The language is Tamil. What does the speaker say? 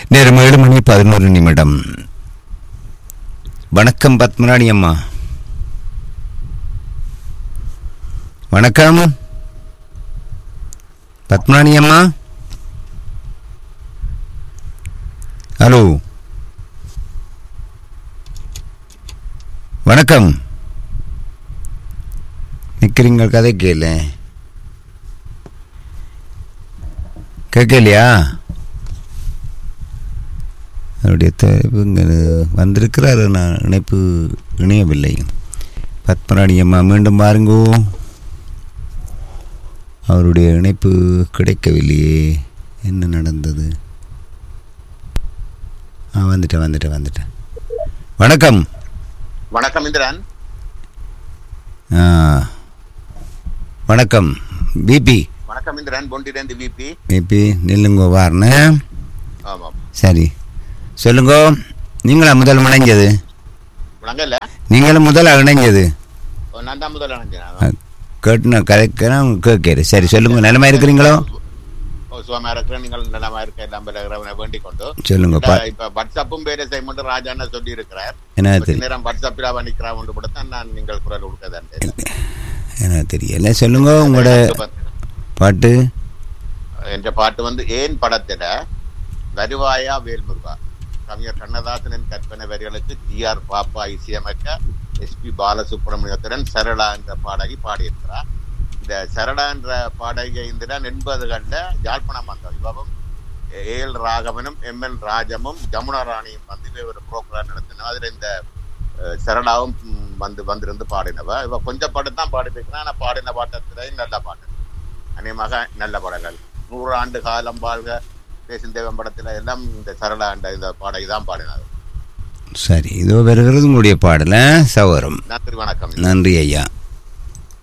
நேரம் ஏழு மணி பதினோரு நிமிடம் வணக்கம் பத்மராணி அம்மா வணக்கம் பத்மராணி அம்மா ஹலோ வணக்கம் நிற்கிறீங்க கதை கேளு கேட்கலையா அவருடைய தேவை இங்கே வந்திருக்கிறார் நான் இணைப்பு இணையவில்லை பத்மராணி அம்மா மீண்டும் பாருங்கோ அவருடைய இணைப்பு கிடைக்கவில்லையே என்ன நடந்தது ஆ வந்துட்டேன் வந்துட்டேன் வந்துட்டேன் வணக்கம் வணக்கம் இந்திரன் ஆ வணக்கம் பிபி வணக்கம் இந்திரன் பொண்டிலேருந்து விபி பிபி நில்லுங்கோ வாரண ஆமாம் சரி சொல்லுங்கோ நீங்களா முதல் இணைஞ்சது வணங்கல்ல நீங்களும் முதல் இணைஞ்சது நான் தான் முதல்ல நினைச்சேன் கேட்டுன கதைக்கிறேன் கேட்கிறேன் சரி சொல்லுங்க நிலமா இருக்கிறீங்களோ ஓ சுகமா இருக்கிறேன் நீங்கள் நலமா இருக்க எல்லாம் பிறகு வேண்டிக் கொண்டு சொல்லுங்க பா இப்ப வாட்ஸ்அப்பும் வேலை செய்ய மட்டும் ராஜான்னு சொல்லி இருக்கிறார் என்ன கொஞ்ச தெரியும் நேரம் வாட்ஸ்அப்பில் பண்ணிக்கிறான் ஒன்று கூட தான் நான் நீங்கள் குரல் கொடுக்கதான் என்ன தெரியல சொல்லுங்க உங்களோட பாட்டு என்ற பாட்டு வந்து ஏன் படத்தில வருவாயா வேல்முருகா கவிஞர் கண்ணதாசனின் கற்பனை வரிகளுக்கு டி ஆர் பாப்பா இசையமைக்க எஸ்பி பாலசுப்ரமணியத்துடன் சரளா என்ற பாடகி பாடியிருக்கிறார் இந்த சரளா என்ற பாடகி இந்திரன் எண்பதுகளில் யாழ்ப்பாணம் வந்தார் இவவும் ஏஎல் ராகவனும் எம் என் ராஜமும் ஜமுனா ராணியும் வந்து ஒரு ப்ரோக்ராம் நடத்தினோம் அதில் இந்த அஹ், சரளாவும் ம், வந்து வந்திருந்து பாடினவ இவ கொஞ்சம் பாட்டு தான் பாடி பேசினா ஆனால் பாடின பாட்டத்தில் நல்ல பாட்டு அநேகமாக நல்ல பாடல்கள் நூறு ஆண்டு காலம் வாழ்க பேசும் தேவன் படத்துல எல்லாம் இந்த சரளா என்ற இந்த பாடகி தான் பாடினார் சரி இதோ வருகிறது உங்களுடைய பாடல சவரம் நன்றி வணக்கம் நன்றி ஐயா